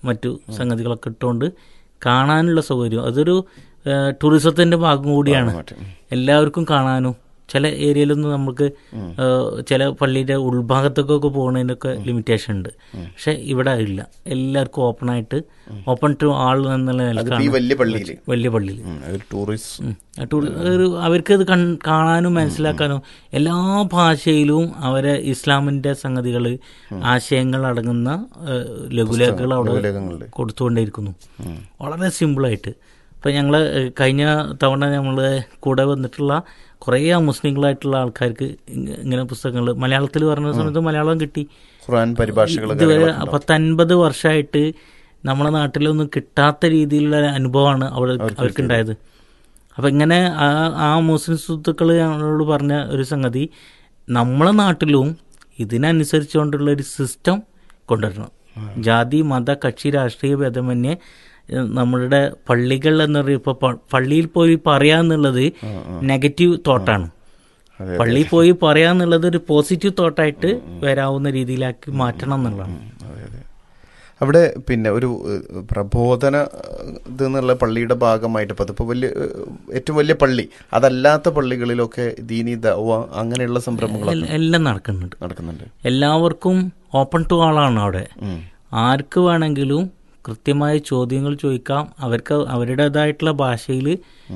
മറ്റു സംഗതികളൊക്കെ ഇട്ടുകൊണ്ട് കാണാനുള്ള സൗകര്യം അതൊരു ഏഹ്, ടൂറിസത്തിന്റെ ഭാഗം കൂടിയാണ് എല്ലാവർക്കും കാണാനും ചില ഏരിയയിലൊന്നും നമുക്ക് ഏഹ്, ചില പള്ളിയുടെ ഉൾഭാഗത്തേക്കൊക്കെ പോകുന്നതിനൊക്കെ ലിമിറ്റേഷൻ ഉണ്ട് പക്ഷെ ഇവിടെ ഇല്ല എല്ലാവർക്കും ഓപ്പൺ ആയിട്ട് ഓപ്പൺ ടു ആൾ എന്നുള്ള ഈ നിലക്കാണ് വലിയ പള്ളിയിൽ വലിയ പള്ളിയിൽ ഒരു ടൂറിസ്റ്റ് ആ ടൂർ- ഒരു അവർക്ക് ഇത് കൺ- കാണാനും മനസ്സിലാക്കാനും എല്ലാ ഭാഷയിലും അവരെ ഇസ്ലാമിന്റെ സംഗതികൾ ആശയങ്ങൾ അടങ്ങുന്ന ഏഹ്, ലഘുലേഖകൾ അവിടെ ലഘുലേഖങ്ങളുണ്ട്. കൊടുത്തുകൊണ്ടേയിരിക്കുന്നു വളരെ സിമ്പിളായിട്ട് ഇപ്പം ഞങ്ങൾ കഴിഞ്ഞ തവണ നമ്മൾ കൂടെ വന്നിട്ടുള്ള കുറേ മുസ്ലിങ്ങളായിട്ടുള്ള ആൾക്കാർക്ക് ഇങ്ങ- ഇങ്ങനെ പുസ്തകങ്ങൾ മലയാളത്തിൽ പറഞ്ഞ സമയത്ത് മലയാളം കിട്ടി ഖുർആൻ പരിഭാഷകൾ ഇതുവരെ പത്തൻപത് വർഷമായിട്ട് നമ്മുടെ നാട്ടിലൊന്നും കിട്ടാത്ത രീതിയിലുള്ള അനുഭവമാണ് അവിടെ അവർക്കുണ്ടായത് അപ്പം ഇങ്ങനെ ആ ആ മുസ്ലിം സുഹൃത്തുക്കൾ ഞങ്ങളോട് പറഞ്ഞ ഒരു സംഗതി നമ്മളെ നാട്ടിലും ഇതിനനുസരിച്ചുകൊണ്ടുള്ള ഒരു സിസ്റ്റം കൊണ്ടുവരണം ജാതി മത കക്ഷി രാഷ്ട്രീയ ഭേദമന്യേ ഏഹ്, നമ്മളുടെ പള്ളികൾ എന്ന് പറയുമ്പോൾ ഇപ്പോൾ പള്ളിയിൽ പോയി പറയാന്നുള്ളത് നെഗറ്റീവ് തോട്ടാണ് അതെ, പള്ളിയിൽ പോയി പറയാന്നുള്ളത് ഒരു പോസിറ്റീവ് തോട്ടായിട്ട് വരാവുന്ന രീതിയിലാക്കി മാറ്റണം എന്നുള്ളതാണ് അതെ അതെ അവിടെ പിന്നെ ഒരു ഏഹ്, പ്രബോധന ഏഹ്, ഇത് എന്നുള്ള പള്ളിയുടെ ഭാഗമായിട്ട് ഇപ്പൊ അതിപ്പോ വലിയ ഏഹ്, ഏറ്റവും വലിയ പള്ളി അതല്ലാത്ത പള്ളികളിലൊക്കെ ദീനി ദവ അങ്ങനെയുള്ള സംരംഭങ്ങളൊക്കെ എൽ- എല്ലാം നടക്കുന്നുണ്ട് നടക്കുന്നുണ്ട് എല്ലാവർക്കും ഓപ്പൺ ടു ആളാണ് അവിടെ ഉം. ആർക്ക് വേണമെങ്കിലും കൃത്യമായ ചോദ്യങ്ങൾ ചോദിക്കാം അവർക്ക് അവരുടേതായിട്ടുള്ള ഭാഷയിൽ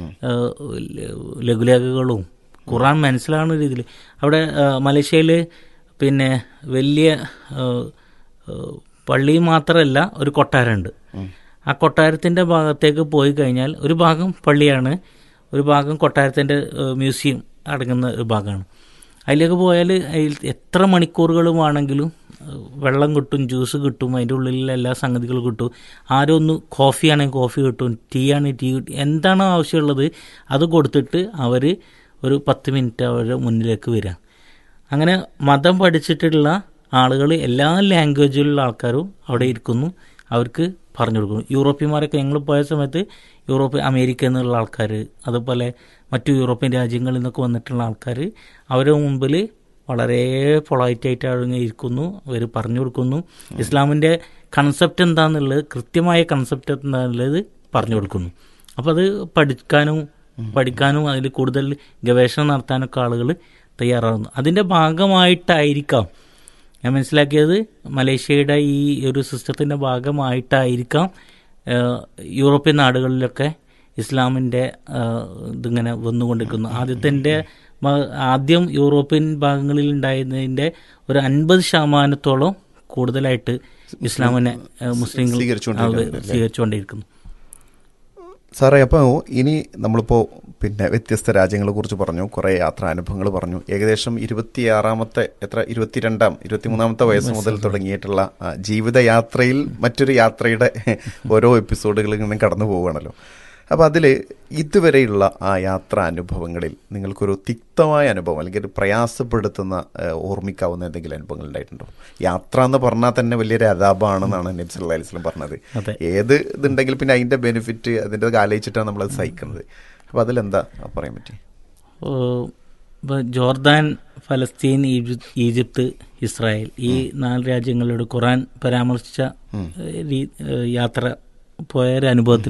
ലഘുലേഖകളും ഖുറാൻ മനസ്സിലാവുന്ന രീതിയിൽ അവിടെ മലേഷ്യയിൽ പിന്നെ വലിയ ആ, ആ, പള്ളി മാത്രമല്ല ഒരു കൊട്ടാരമുണ്ട് ആ കൊട്ടാരത്തിൻ്റെ ഭാഗത്തേക്ക് പോയി കഴിഞ്ഞാൽ ഒരു ഭാഗം പള്ളിയാണ് ഒരു ഭാഗം കൊട്ടാരത്തിൻ്റെ മ്യൂസിയം അടങ്ങുന്ന ഒരു ഭാഗമാണ് അതിലേക്ക് പോയാൽ അതിൽ എത്ര മണിക്കൂറുകളുമാണെങ്കിലും ഏഹ്, വെള്ളം കിട്ടും ജ്യൂസ് കിട്ടും അതിൻ്റെ ഉള്ളിൽ എല്ലാ സംഗതികളും കിട്ടും ആരും ഒന്ന് കോഫി ആണെങ്കിൽ കോഫി കിട്ടും ടീ ആണെങ്കിൽ ടീ കിട്ടും എന്താണോ ആവശ്യമുള്ളത് അത് കൊടുത്തിട്ട് അവർ ഒരു പത്ത് മിനിറ്റ് അവരുടെ മുന്നിലേക്ക് വരിക അങ്ങനെ മതം പഠിച്ചിട്ടുള്ള ആളുകൾ എല്ലാ ലാംഗ്വേജിലുള്ള ആൾക്കാരും അവിടെ ഇരിക്കുന്നു അവർക്ക് പറഞ്ഞു കൊടുക്കുന്നു യൂറോപ്യന്മാരൊക്കെ ഞങ്ങൾ പോയ സമയത്ത് യൂറോപ്പ് അമേരിക്കയിൽ നിന്നുള്ള ആൾക്കാർ അതുപോലെ മറ്റു യൂറോപ്യൻ രാജ്യങ്ങളിൽ നിന്നൊക്കെ വന്നിട്ടുള്ള ആൾക്കാർ അവരുടെ മുമ്പിൽ വളരെ പൊളൈറ്റായിട്ട് അവിടെ ഇരിക്കുന്നു അവർ പറഞ്ഞു കൊടുക്കുന്നു ഇസ്ലാമിൻ്റെ കൺസെപ്റ്റ് എന്താണെന്നുള്ളത് കൃത്യമായ കൺസെപ്റ്റ് എന്താണെന്നുള്ളത് പറഞ്ഞു കൊടുക്കുന്നു അപ്പോൾ അത് പഠിക്കാനും പഠിക്കാനും അതിൽ കൂടുതൽ ഗവേഷണം നടത്താനൊക്കെ ആളുകൾ തയ്യാറാകുന്നു അതിൻ്റെ ഭാഗമായിട്ടായിരിക്കാം ഞാൻ മനസ്സിലാക്കിയത് മലേഷ്യയുടെ ഈ ഒരു സിസ്റ്റത്തിൻ്റെ ഭാഗമായിട്ടായിരിക്കാം ഏഹ്, യൂറോപ്യൻ നാടുകളിലൊക്കെ ഇസ്ലാമിൻ്റെ ഏഹ്, ഇതിങ്ങനെ വന്നുകൊണ്ടിരിക്കുന്നു ആദ്യത്തെ ആദ്യം യൂറോപ്യൻ ഭാഗങ്ങളിൽ ഉണ്ടായിരുന്നതിൻ്റെ ഒരു അൻപത് ശതമാനത്തോളം കൂടുതലായിട്ട് ഇസ്ലാമിനെ ഏഹ്, മുസ്ലിങ്ങൾ സ്വീകരിച്ചുകൊണ്ടിരിക്കുന്നുണ്ട് ആ, സ്വീകരിച്ചുകൊണ്ടിരിക്കുന്നു സാറേ അപ്പോൾ ഇനി നമ്മളിപ്പോൾ പിന്നെ വ്യത്യസ്ത രാജ്യങ്ങളെ കുറിച്ച് പറഞ്ഞു കുറേ യാത്രാനുഭവങ്ങൾ പറഞ്ഞു ഏകദേശം ഇരുപത്തിയാറാമത്തെ എത്ര ഇരുപത്തിരണ്ടാം ഇരുപത്തിമൂന്നാമത്തെ വയസ്സ് മുതൽ തുടങ്ങിയിട്ടുള്ള ആ, ജീവിതയാത്രയിൽ മറ്റൊരു യാത്രയുടെ ഓരോ എപ്പിസോഡുകൾ ഇങ്ങനെ കടന്നു പോവുകയാണല്ലോ അപ്പോൾ അതിൽ ഇതുവരെയുള്ള ആ യാത്രാ അനുഭവങ്ങളിൽ നിങ്ങൾക്കൊരു തിക്തമായ അനുഭവം അല്ലെങ്കിൽ ഒരു പ്രയാസപ്പെടുത്തുന്ന ആ, ഓർമ്മിക്കാവുന്ന എന്തെങ്കിലും അനുഭവങ്ങൾ ഉണ്ടായിട്ടുണ്ടോ യാത്ര എന്ന് പറഞ്ഞാൽ തന്നെ വലിയൊരു അതാപാണെന്നാണ് നബി സല്ലല്ലാഹു അലൈഹി വസല്ലം പറഞ്ഞത് അതെ. ഏത് ഇതുണ്ടെങ്കിൽ പിന്നെ അതിന്റെ ബെനിഫിറ്റ് അതിന്റെ ആലോചിച്ചിട്ടാണ് നമ്മളത് സഹിക്കുന്നത് അപ്പൊ അതിലെന്താ പറയാൻ പറ്റി ഏഹ് ഇപ്പൊ ജോർദാൻ ഫലസ്തീൻ ഈജി- ഈജിപ്ത് ഇസ്രായേൽ ഈ നാല് രാജ്യങ്ങളുടെ ഖുറാൻ പരാമർശിച്ച ഏഹ് രീ- ഏഹ് യാത്ര പോയ ഒരു അനുഭവത്തിൽ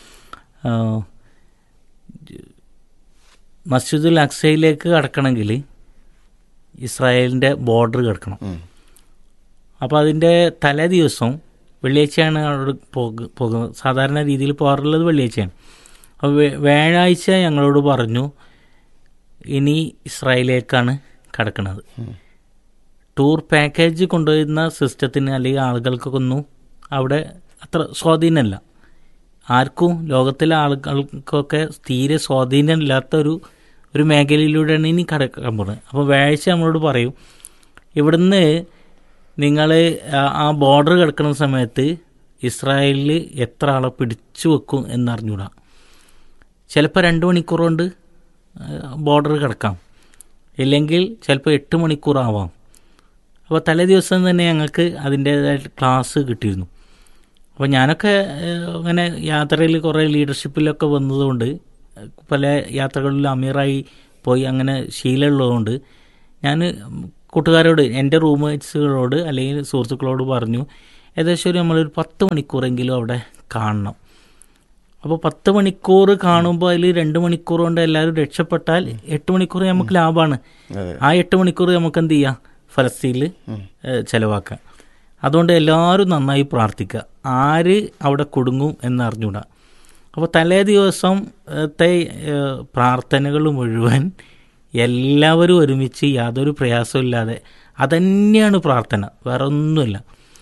മസ്ജിദുൽ അക്സയിലേക്ക് കടക്കണമെങ്കിൽ ഇസ്രായേലിൻ്റെ ബോർഡർ കിടക്കണം അപ്പോൾ അതിൻ്റെ തലേ ദിവസം വെള്ളിയാഴ്ചയാണ് അവിടെ പോക പോകുന്നത് സാധാരണ രീതിയിൽ പോകാറുള്ളത് വെള്ളിയാഴ്ചയാണ് അപ്പോൾ വേ- വ്യാഴാഴ്ച ഞങ്ങളോട് പറഞ്ഞു ഇനി ഇസ്രായേലിലേക്കാണ് കടക്കുന്നത് ടൂർ പാക്കേജ് കൊണ്ടുവരുന്ന സിസ്റ്റത്തിന് അല്ലെങ്കിൽ ആളുകൾക്കൊന്നും അവിടെ അത്ര സ്വാധീനമല്ല ആർക്കും ലോകത്തിലെ ആളുകൾക്കൊക്കെ തീരെ സ്വാധീനമില്ലാത്ത ഒരു ഒരു മേഖലയിലൂടെയാണ് ഇനി കടക്കാൻ പോകുന്നത് അപ്പോൾ വ്യാഴാഴ്ച നമ്മളോട് പറയും ഇവിടുന്ന് നിങ്ങൾ ആ ബോർഡർ കിടക്കുന്ന സമയത്ത് ഇസ്രായേലിൽ എത്ര ആളെ പിടിച്ചു വെക്കും എന്നറിഞ്ഞൂടാ ചിലപ്പോൾ രണ്ട് മണിക്കൂർ കൊണ്ട് ബോർഡർ കിടക്കാം ഇല്ലെങ്കിൽ ചിലപ്പോൾ എട്ട് മണിക്കൂറാവാം അപ്പോൾ തലേ ദിവസം തന്നെ ഞങ്ങൾക്ക് അതിൻ്റേതായിട്ട് ക്ലാസ് കിട്ടിയിരുന്നു അപ്പോൾ ഞാനൊക്കെ ഏഹ്, അങ്ങനെ യാത്രയിൽ കുറേ ലീഡർഷിപ്പിലൊക്കെ വന്നതുകൊണ്ട് പല യാത്രകളിലും അമീറായി പോയി അങ്ങനെ ശീലമുള്ളതുകൊണ്ട് ഞാൻ കൂട്ടുകാരോട് എൻ്റെ റൂംമേറ്റ്സുകളോട് അല്ലെങ്കിൽ സുഹൃത്തുക്കളോട് പറഞ്ഞു ഏകദേശം ഒരു നമ്മളൊരു പത്ത് മണിക്കൂറെങ്കിലും അവിടെ കാണണം അപ്പോൾ പത്ത് മണിക്കൂർ കാണുമ്പോൾ അതിൽ രണ്ട് മണിക്കൂർ കൊണ്ട് എല്ലാവരും രക്ഷപ്പെട്ടാൽ എട്ട് മണിക്കൂർ നമുക്ക് ലാഭമാണ് അതെ ആ എട്ട് മണിക്കൂർ നമുക്ക് എന്ത് ചെയ്യാം ഫലസ്തീനിൽ ചിലവാക്കാം അതുകൊണ്ട് എല്ലാവരും നന്നായി പ്രാർത്ഥിക്കുക ആര് അവിടെ കുടുങ്ങും എന്ന് അറിഞ്ഞൂടാ അപ്പോൾ തലേ ദിവസത്തെ ഏഹ്, പ്രാർത്ഥനകൾ മുഴുവൻ എല്ലാവരും ഒരുമിച്ച് യാതൊരു പ്രയാസമില്ലാതെ അതന്നെയാണ് പ്രാർത്ഥന വേറെ ഒന്നുമില്ല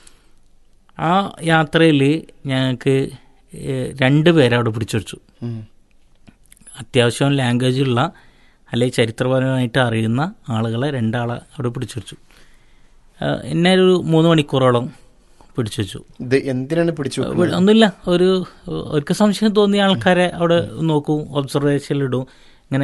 ആ യാത്രയിൽ ഞങ്ങൾക്ക് ഏഹ്, രണ്ട് പേരെ അവിടെ പിടിച്ചു വെച്ചു ഉം. അത്യാവശ്യം ലാംഗ്വേജ് ഉള്ള അല്ലെങ്കിൽ ചരിത്രപരമായിട്ട് അറിയുന്ന ആളുകളെ രണ്ടാളെ അവിടെ പിടിച്ചു വെച്ചു ആഹ് എന്നെ ഒരു മൂന്ന് മണിക്കൂറോളം പിടിച്ചു വെച്ചു ഇത് എന്തിനാണ് പിടിച്ചു വെക്കുന്നത്? ഒന്നുമില്ല ഒരു അവർക്ക് സംശയം തോന്നിയ ആൾക്കാരെ അവിടെ നോക്കും ഒബ്സർവേഷനിലിടും ഇങ്ങനെ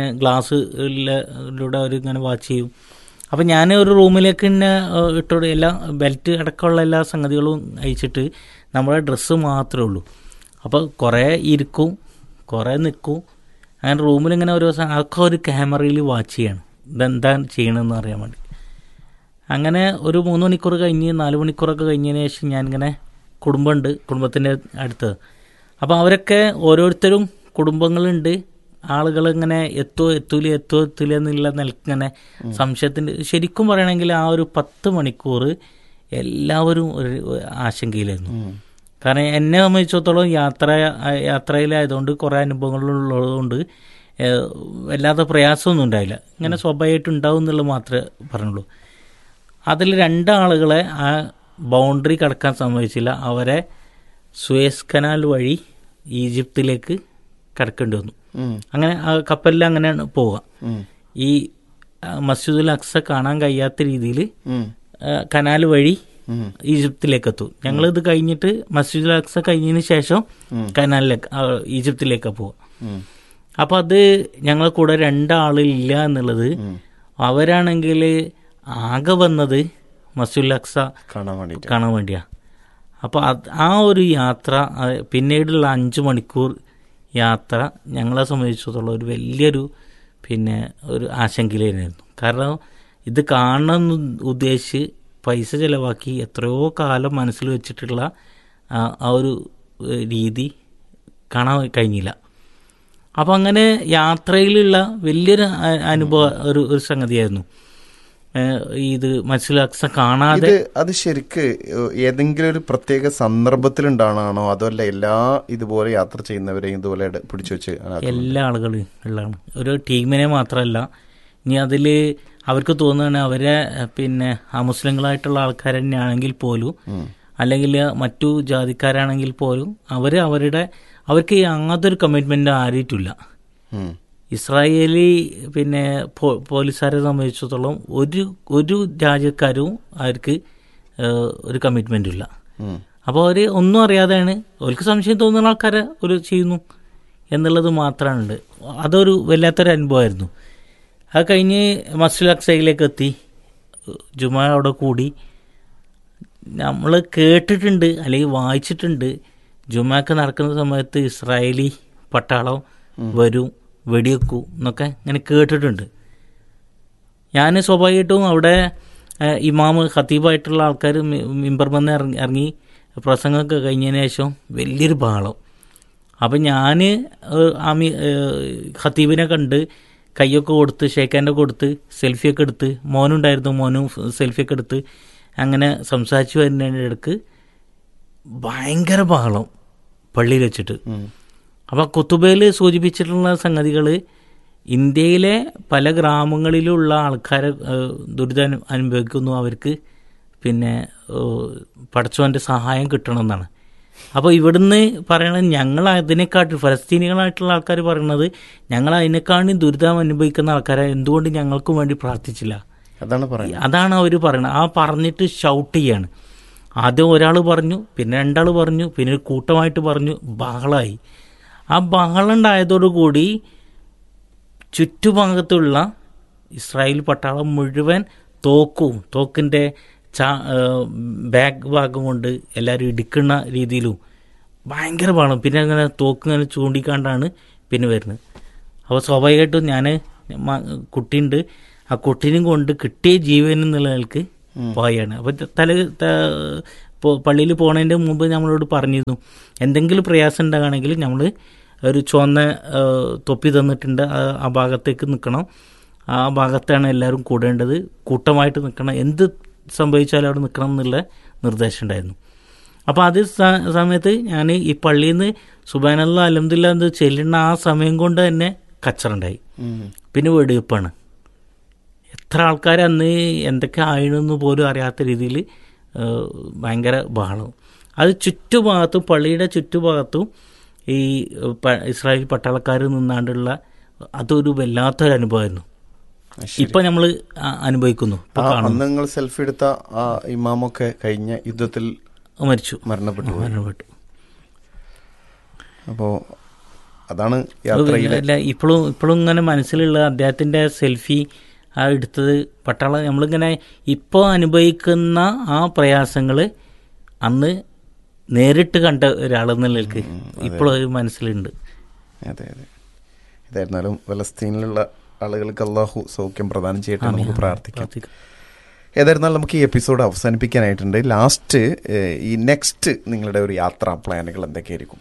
ഗ്ലാസ്സിലൂടെ അവർ ഇങ്ങനെ വാച്ച് ചെയ്യും അപ്പം ഞാൻ ഒരു റൂമിലേക്ക് തന്നെ ഏഹ്, ഇട്ടോട് എല്ലാ ബെൽറ്റ് അടക്കമുള്ള എല്ലാ സംഗതികളും അയച്ചിട്ട് നമ്മുടെ ഡ്രസ്സ് മാത്രമേ ഉള്ളൂ അപ്പോൾ കുറേ ഇരിക്കും കുറേ നിൽക്കും അങ്ങനെ റൂമിൽ ഇങ്ങനെ ഓരോ സ- അതൊക്കെ ഒരു ക്യാമറയിൽ വാച്ച് ചെയ്യണം ഇതെന്താ ചെയ്യണമെന്ന് അറിയാൻ വേണ്ടി അങ്ങനെ ഒരു മൂന്ന് മണിക്കൂർ കഴിഞ്ഞ് നാല് മണിക്കൂറൊക്കെ കഴിഞ്ഞതിന് ശേഷം ഞാനിങ്ങനെ കുടുംബമുണ്ട് കുടുംബത്തിൻ്റെ അടുത്ത് അപ്പോൾ അവരൊക്കെ ഓരോരുത്തരും കുടുംബങ്ങളുണ്ട് ആളുകൾ ഇങ്ങനെ എത്തോ എത്തൂല എത്തോ എത്തൂല എന്നുള്ള നിലക്കിങ്ങനെ സംശയത്തിൻ്റെ ശരിക്കും പറയണമെങ്കിൽ ആ ഒരു പത്ത് മണിക്കൂർ എല്ലാവരും ഒരു ആശങ്കയിലായിരുന്നു ഉം. കാരണം എന്നെ സംബന്ധിച്ചിടത്തോളം യാത്ര യാത്രയിലായതുകൊണ്ട് കുറേ അനുഭവങ്ങളുള്ളതുകൊണ്ട് ഏഹ്, വല്ലാതെ പ്രയാസമൊന്നും ഉണ്ടായില്ല ഇങ്ങനെ സ്വാഭാവികമായിട്ട് ഉണ്ടാവും എന്നുള്ളത് മാത്രമേ പറഞ്ഞുള്ളൂ അതിൽ രണ്ടാളുകളെ ആ ബൗണ്ടറി കടക്കാൻ സമ്മതിച്ചില്ല അവരെ സുയസ് കനാൽ വഴി ഈജിപ്തിലേക്ക് കടക്കേണ്ടി വന്നു ഉം. അങ്ങനെ ആ കപ്പലിൽ അങ്ങനെയാണ് പോവുക ഉം. ഈ ആ, മസ്ജിദുൽ അക്സ കാണാൻ കഴിയാത്ത രീതിയിൽ ഉം. കനാൽ വഴി ഉം. ഈജിപ്തിലേക്ക് എത്തും ഞങ്ങൾ ഇത് കഴിഞ്ഞിട്ട് മസ്ജിദുൽ അക്സ കഴിഞ്ഞതിന് ശേഷം ഉം. കനാലിലേക്ക് ആ, ഈജിപ്തിലേക്കാണ് പോവുക ഉം. അപ്പോൾ അത് ഞങ്ങളെ കൂടെ രണ്ടാളില്ല എന്നുള്ളത് ഉം. അവരാണെങ്കിൽ ആകെ വന്നത് മസ്ജിദുൽ അക്സ കാണാൻ വേണ്ടിട്ട് കാണാൻ വേണ്ടിയാ അപ്പോൾ അത് ആ ഒരു യാത്ര അത് പിന്നീടുള്ള അഞ്ച് മണിക്കൂർ യാത്ര ഞങ്ങളെ സംബന്ധിച്ചിടത്തോളം ഒരു വലിയൊരു പിന്നെ ഒരു ആശങ്കയിലായിരുന്നു കാരണം ഇത് കാണണമെന്ന് ഉദ്ദേശിച്ച് പൈസ ചിലവാക്കി എത്രയോ കാലം മനസ്സിൽ വെച്ചിട്ടുള്ള ആ ആ ഒരു ഏഹ്, രീതി കാണാൻ കഴിഞ്ഞില്ല അപ്പം അങ്ങനെ യാത്രയിലുള്ള വലിയൊരു അ- അനുഭവ ഒരു ഒരു സംഗതിയായിരുന്നു ഏഹ്, ഇത് മസ്ജിദുൽ അക്സ കാണാതെ ഇത് അത് ശരിക്ക് ഏതെങ്കിലും ഒരു പ്രത്യേക സന്ദർഭത്തിലുണ്ടാണോ അതല്ല എല്ലാ ഇതുപോലെ യാത്ര ചെയ്യുന്നവരെയും ഇതുപോലെ ഇട- പിടിച്ചു വെച്ച് അതിനകത്ത് എല്ലാ ആളുകളും ഉള്ളതാണ് ഒരു ടീമിനെ മാത്രമല്ല ഇനി അതിൽ അവർക്ക് തോന്നുകയാണ് അവരെ ഏഹ്, പിന്നെ അമുസ്ലിങ്ങളായിട്ടുള്ള ആൾക്കാർ തന്നെയാണെങ്കിൽ പോലും ഉം. അല്ലെങ്കിൽ മറ്റു ജാതിക്കാരാണെങ്കിൽ പോലും അവർ അവരുടെ അവർക്ക് യാതൊരു കമ്മിറ്റ്മെൻ്റ് ആരിയിട്ടില്ല ഉം. ഇസ്രായേലി പിന്നെ പോ- പോലീസുകാരെ സംബന്ധിച്ചിടത്തോളം ഒരു ഒരു രാജ്യക്കാരും അവർക്ക് ഏഹ്, ഒരു കമ്മിറ്റ്മെൻറ്റും ഇല്ല ഉം. അപ്പോൾ അവർ ഒന്നും അറിയാതെയാണ് അവർക്ക് സംശയം തോന്നുന്ന ആൾക്കാരെ ഒരു ചെയ്യുന്നു എന്നുള്ളത് മാത്രമാണുണ്ട് അതൊരു വല്ലാത്തൊരു അനുഭവമായിരുന്നു അത് കഴിഞ്ഞ് മസ്ജിദ് അക്സയിലേക്ക് എത്തി ജുമ അവിടെ കൂടി നമ്മൾ കേട്ടിട്ടുണ്ട് അല്ലെങ്കിൽ വായിച്ചിട്ടുണ്ട് ജുമാക്ക് നടക്കുന്ന സമയത്ത് ഇസ്രായേലി പട്ടാളം വരും വെടിവെക്കും എന്നൊക്കെ ഇങ്ങനെ കേട്ടിട്ടുണ്ട് ഞാൻ സ്വാഭാവികമായിട്ടും അവിടെ ഏഹ്, ഇമാമ് ഖത്തീബായിട്ടുള്ള ആൾക്കാർ മിമ്പർമെന്ന് ഇറങ്ങി ഇറങ്ങി പ്രസംഗമൊക്കെ കഴിഞ്ഞതിന് ശേഷം വലിയൊരു ബഹളം അപ്പം ഞാൻ ആമി ഏഹ്, ഖത്തീബിനെ കണ്ട് കൈയൊക്കെ കൊടുത്ത് ഷേക്കാൻ്റെ കൊടുത്ത് സെൽഫിയൊക്കെ എടുത്ത് മോനുണ്ടായിരുന്നു മോനും സെൽഫിയൊക്കെ എടുത്ത് അങ്ങനെ സംസാരിച്ചു വരുന്നതിൻ്റെ ഇടക്ക് ഭയങ്കര ബഹളം പള്ളിയിൽ വെച്ചിട്ട് ഉം. അപ്പോൾ കുത്തുബയിൽ സൂചിപ്പിച്ചിട്ടുള്ള സംഗതികൾ ഇന്ത്യയിലെ പല ഗ്രാമങ്ങളിലുള്ള ആൾക്കാരെ ഏഹ്, ദുരിതം അനു- അനുഭവിക്കുന്നു അവർക്ക് പിന്നെ ഏഹ്, പടച്ചവൻ്റെ സഹായം കിട്ടണമെന്നാണ് അപ്പോൾ ഇവിടുന്ന് പറയണത് ഞങ്ങൾ അതിനെക്കാട്ടും ഫലസ്തീനികളായിട്ടുള്ള ആൾക്കാർ പറയണത് ഞങ്ങൾ അതിനെക്കാളും ദുരിതം അനുഭവിക്കുന്ന ആൾക്കാരെ എന്തുകൊണ്ട് ഞങ്ങൾക്കും വേണ്ടി പ്രാർത്ഥിച്ചില്ല അതാണ് പറയുന്നത് അതാണ് അവർ പറയുന്നത് ആ പറഞ്ഞിട്ട് ഷൗട്ട് ചെയ്യാണ് ആദ്യം ഒരാൾ പറഞ്ഞു പിന്നെ രണ്ടാൾ പറഞ്ഞു പിന്നെ ഒരു കൂട്ടമായിട്ട് പറഞ്ഞു ബഹളമായി ആ ബഹളം ഉണ്ടായതോടുകൂടി ചുറ്റുഭാഗത്തുള്ള ഇസ്രായേൽ പട്ടാളം മുഴുവൻ തോക്കും തോക്കിൻ്റെ ചാ ബാക്ക് ഭാഗം കൊണ്ട് എല്ലാവരും ഇടിക്കുന്ന രീതിയിലും ഭയങ്കര ബഹളം പിന്നെ അങ്ങനെ തോക്ക് ഇങ്ങനെ ചൂണ്ടിക്കാണ്ടാണ് പിന്നെ വരുന്നത് അപ്പോൾ സ്വാഭാവികമായിട്ടും ഞാൻ കുട്ടിയുണ്ട് ആ കുട്ടീനെയും കൊണ്ട് കിട്ടിയ ജീവൻ എന്നുള്ള നിലക്ക് പോയാണ് അപ്പോൾ തല ത- ഇപ്പോൾ പള്ളിയിൽ പോണതിൻ്റെ മുമ്പ് നമ്മളോട് പറഞ്ഞിരുന്നു എന്തെങ്കിലും പ്രയാസം ഉണ്ടാകുകയാണെങ്കിൽ നമ്മൾ ഒരു ചുവന്ന ആ, തൊപ്പി തന്നിട്ടുണ്ട് ആ ആ ഭാഗത്തേക്ക് നിൽക്കണം ആ ഭാഗത്താണ് എല്ലാവരും കൂടേണ്ടത് കൂട്ടമായിട്ട് നിൽക്കണം എന്ത് സംഭവിച്ചാലും അവിടെ നിൽക്കണം എന്നുള്ള നിർദ്ദേശം ഉണ്ടായിരുന്നു അപ്പോൾ അത് സ- സമയത്ത് ഞാൻ ഈ പള്ളിയിൽ നിന്ന് സുബാനല്ല അലഹദില്ല എന്ന് ചെല്ലുന്ന ആ സമയം കൊണ്ട് തന്നെ കച്ചറുണ്ടായി പിന്നെ വെടിവെപ്പാണ് എത്ര ആൾക്കാർ അന്ന് എന്തൊക്കെ ആയിരുന്നെന്ന് പോലും അറിയാത്ത രീതിയിൽ ഭയങ്കര ബഹളം അത് ചുറ്റുഭാഗത്തും പള്ളിയുടെ ചുറ്റുഭാഗത്തും ഈ പ- ഇസ്രായേൽ പട്ടാളക്കാർ നിന്നാണ്ടുള്ള അതൊരു വല്ലാത്തൊരു അനുഭവമായിരുന്നു ഇപ്പൊ നമ്മൾ അനുഭവിക്കുന്നു ഇപ്പൊ ആ കാണുന്നു അന്ന് നിങ്ങൾ സെൽഫി എടുത്ത ആ ഇമാമൊക്കെ കഴിഞ്ഞ യുദ്ധത്തിൽ മരിച്ചു മരണപ്പെട്ടു പോയി. മരണപ്പെട്ടു അപ്പോ അതാണ് യാത്രയിലെ അല്ല ഇപ്പോഴും ഇപ്പോഴും ഇങ്ങനെ മനസ്സിലുള്ള അദ്ദേഹത്തിന്റെ സെൽഫി ആ എടുത്തത് പട്ടാള നമ്മളിങ്ങനെ ഇപ്പോൾ അനുഭവിക്കുന്ന ആ പ്രയാസങ്ങൾ അന്ന് നേരിട്ട് കണ്ട ഒരാളെന്ന നിലക്ക് ഇപ്പോഴും അത് മനസ്സിലുണ്ട് അതെ അതെ ഇതായിരുന്നാലും ഫലസ്തീനിലുള്ള ആളുകൾക്ക് അള്ളാഹു സൗഖ്യം പ്രദാനം ചെയ്യട്ടെ നമുക്ക് പ്രാർത്ഥിക്കാം പ്രാർത്ഥിക്കാം. ഏതായിരുന്നാലും നമുക്ക് ഈ എപ്പിസോഡ് അവസാനിപ്പിക്കാനായിട്ടുണ്ട് ലാസ്റ്റ് ഈ നെക്സ്റ്റ് നിങ്ങളുടെ ഒരു യാത്രാ പ്ലാനുകൾ എന്തൊക്കെയായിരിക്കും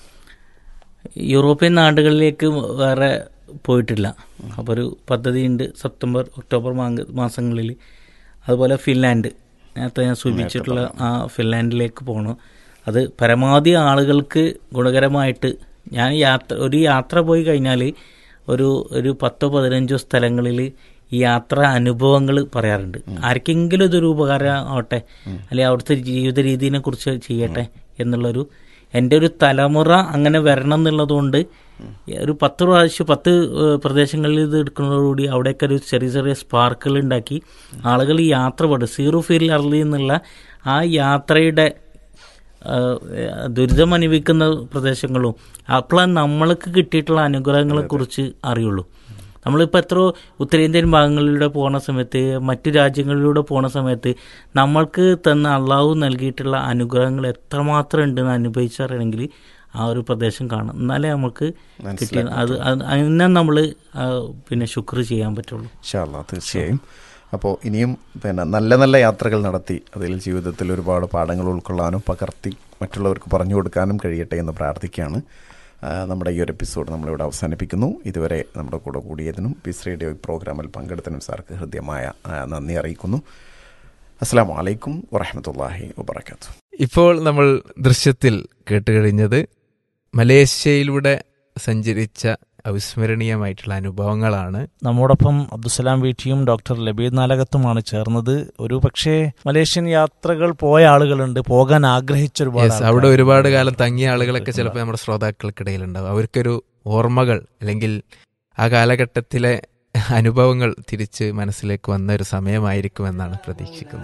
യൂറോപ്യൻ നാടുകളിലേക്ക് വേറെ പോയിട്ടില്ല അപ്പോൾ ഒരു പദ്ധതിയുണ്ട് സെപ്റ്റംബർ ഒക്ടോബർ മാങ്ക- മാസങ്ങളിൽ അതുപോലെ ഫിൻലാൻഡ് നേരത്തെ ഞാൻ സൂചിപ്പിച്ചിട്ടുള്ള ആ ഫിൻലാൻഡിലേക്ക് പോകണം അത് പരമാവധി ആളുകൾക്ക് ഗുണകരമായിട്ട് ഞാൻ യാത്ര ഒരു യാത്ര പോയി കഴിഞ്ഞാൽ ഒരു ഒരു പത്തോ പതിനഞ്ചോ സ്ഥലങ്ങളിൽ ഈ യാത്ര അനുഭവങ്ങൾ പറയാറുണ്ട് ആർക്കെങ്കിലും ഇതൊരു ഉപകാരം ആവട്ടെ അല്ലെങ്കിൽ അവിടുത്തെ ജീവിത രീതിയെ കുറിച്ച് ചെയ്യട്ടെ എന്നുള്ളൊരു എൻ്റെ ഒരു തലമുറ അങ്ങനെ വരണം എന്നുള്ളതുകൊണ്ട് ഒരു പത്ത് പ്രാവശ്യം പത്ത് ഏഹ്, പ്രദേശങ്ങളിൽ ഇത് എടുക്കുന്നതോടുകൂടി അവിടെയൊക്കെ ഒരു ചെറിയ ചെറിയ സ്പാർക്കുകൾ ഉണ്ടാക്കി ആളുകൾ ഈ യാത്ര പാടും സീറോ ഫീൽ അർലി എന്നുള്ള ആ യാത്രയുടെ ഏഹ്, ദുരിതം അനുഭവിക്കുന്ന പ്രദേശങ്ങളും അപ്പോഴാണ് നമ്മൾക്ക് കിട്ടിയിട്ടുള്ള അനുഗ്രഹങ്ങളെ കുറിച്ച് അറിയുള്ളൂ നമ്മളിപ്പോൾ എത്രയോ ഉത്തരേന്ത്യൻ ഭാഗങ്ങളിലൂടെ പോണ സമയത്ത് മറ്റു രാജ്യങ്ങളിലൂടെ പോണ സമയത്ത് നമ്മൾക്ക് തന്ന അള്ളാഹു നൽകിയിട്ടുള്ള അനുഗ്രഹങ്ങൾ എത്രമാത്രം ഉണ്ടെന്ന് അനുഭവിച്ചറിയണമെങ്കിൽ ആ ഒരു പ്രദേശം കാണാം എന്നാലേ നമുക്ക് കിട്ടിയ അത് അത് അതിനെ നമ്മൾ പിന്നെ ശുക്ർ ചെയ്യാൻ പറ്റുള്ളൂ ഇൻഷാല്ലാ തീർച്ചയായും അപ്പോൾ ഇനിയും പിന്നെ നല്ല നല്ല യാത്രകൾ നടത്തി അതിൽ ജീവിതത്തിൽ ഒരുപാട് പാഠങ്ങൾ ഉൾക്കൊള്ളാനും പകർത്തി മറ്റുള്ളവർക്ക് പറഞ്ഞു കൊടുക്കാനും കഴിയട്ടെ എന്ന് പ്രാർത്ഥിക്കുകയാണ് ആ, നമ്മുടെ ഈ ഒരു എപ്പിസോഡ് നമ്മളിവിടെ അവസാനിപ്പിക്കുന്നു ഇതുവരെ നമ്മുടെ കൂടെ കൂടിയതിനും പീസ് റേഡിയോ ഈ പ്രോഗ്രാമിൽ പങ്കെടുത്തതിനും സാർക്ക് ഹൃദ്യമായ ആ, നന്ദി അറിയിക്കുന്നു അസ്സാം വലൈക്കും വറഹമത്തല്ലാഹി വബർക്കാത്തു ഇപ്പോൾ നമ്മൾ ദൃശ്യത്തിൽ കേട്ടുകഴിഞ്ഞത് മലേഷ്യയിലൂടെ സഞ്ചരിച്ച അവിസ്മരണീയമായിട്ടുള്ള അനുഭവങ്ങളാണ് നമ്മോടൊപ്പം അബ്ദുസലാം വീട്ടിയും ഡോക്ടർ ലബീദ് നാലകത്തുമാണ് ചേർന്നത് ഒരു പക്ഷേ മലേഷ്യൻ യാത്രകൾ പോയ ആളുകളുണ്ട് പോകാൻ ആഗ്രഹിച്ച ഒരുപാട് യെസ് അവിടെ ഒരുപാട് കാലം തങ്ങിയ ആളുകളൊക്കെ ചിലപ്പോൾ നമ്മുടെ ശ്രോതാക്കൾക്കിടയിലുണ്ടാവും അവർക്കൊരു ഓർമ്മകൾ അല്ലെങ്കിൽ ആ കാലഘട്ടത്തിലെ അനുഭവങ്ങൾ തിരിച്ച് മനസ്സിലേക്ക് വന്ന ഒരു സമയമായിരിക്കുമെന്നാണ് പ്രതീക്ഷിക്കുന്നത്